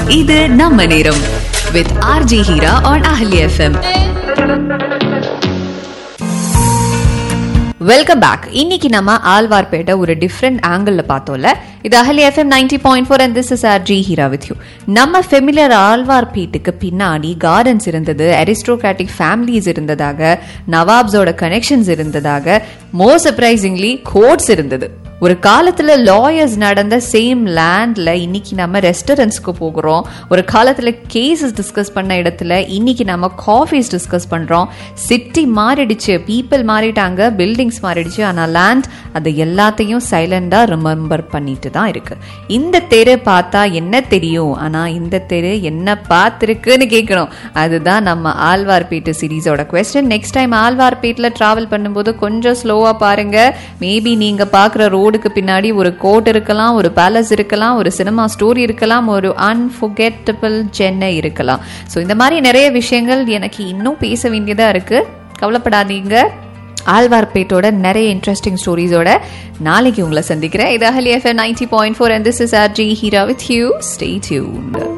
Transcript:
இது நம்ம நேரம் with RJ Heera on Ahali FM welcome back இன்னைக்கு நம்ம ஆழ்வார்பேட்டை ஒரு டிஃப்ரெண்ட் ஆங்கிள் பார்த்தோம்ல இது Ahali FM ninety point four and this is R J Heera with you நம்ம ஃபெமிலியர் ஆழ்வார்பேட்டுக்கு பின்னாடி கார்டன்ஸ் இருந்தது அரிஸ்டோக்ராட்டிக் ஃபேமிலிஸ் இருந்ததாக நவாப்ஸோட கனெக்ஷன்ஸ் இருந்ததாக மோர் சர்ப்ரைசிங்லி கோட்ஸ் இருந்தது ஒரு காலத்துல லாயர்ஸ் நடந்த சேம் லேண்ட்ல இன்னைக்கு நம்ம ரெஸ்டாரண்ட்ஸ்க்கு போகிறோம் ஒரு காலத்துல கேசஸ் டிஸ்கஸ் பண்ண இடத்துல இன்னைக்கு நம்ம காஃபீஸ் டிஸ்கஸ் பண்றோம் சிட்டி மாறிடுச்சு பீப்புள் மாறிட்டாங்க பில்டிங்ஸ் மாறிடுச்சு ஆனா லேண்ட் அது எல்லாத்தையும் சைலண்டா ரிமெம்பர் பண்ணிட்டு தான் இருக்கு இந்த தெரு பார்த்தா என்ன தெரியும் ஆனா இந்த தெரு என்ன பார்த்துருக்குன்னு கேட்கணும் அதுதான் நம்ம ஆழ்வார்பேட்டு சீரீஸோட கொஸ்டின் நெக்ஸ்ட் டைம் ஆழ்வார்பேட்டில் டிராவல் பண்ணும்போது கொஞ்சம் ஸ்லோவா பாருங்க மேபி நீங்க பார்க்குற ரோடுக்கு பின்னாடி ஒரு கோட் இருக்கலாம் ஒரு பேலஸ் இருக்கலாம் ஒரு சினிமா ஸ்டோரி இருக்கலாம் ஒரு அன்ஃபர்கெட்டபிள் சென்னை இருக்கலாம் ஸோ இந்த மாதிரி நிறைய விஷயங்கள் எனக்கு இன்னும் பேச வேண்டியதா இருக்கு கவலைப்படாதீங்க ஆழ்வார்பேட்டோட நிறைய இன்ட்ரெஸ்டிங் ஸ்டோரிஸோட நாளைக்கு உங்களை சந்திக்கிறேன் இது Ahali FM ninety point four and this is R J Heera with you stay tuned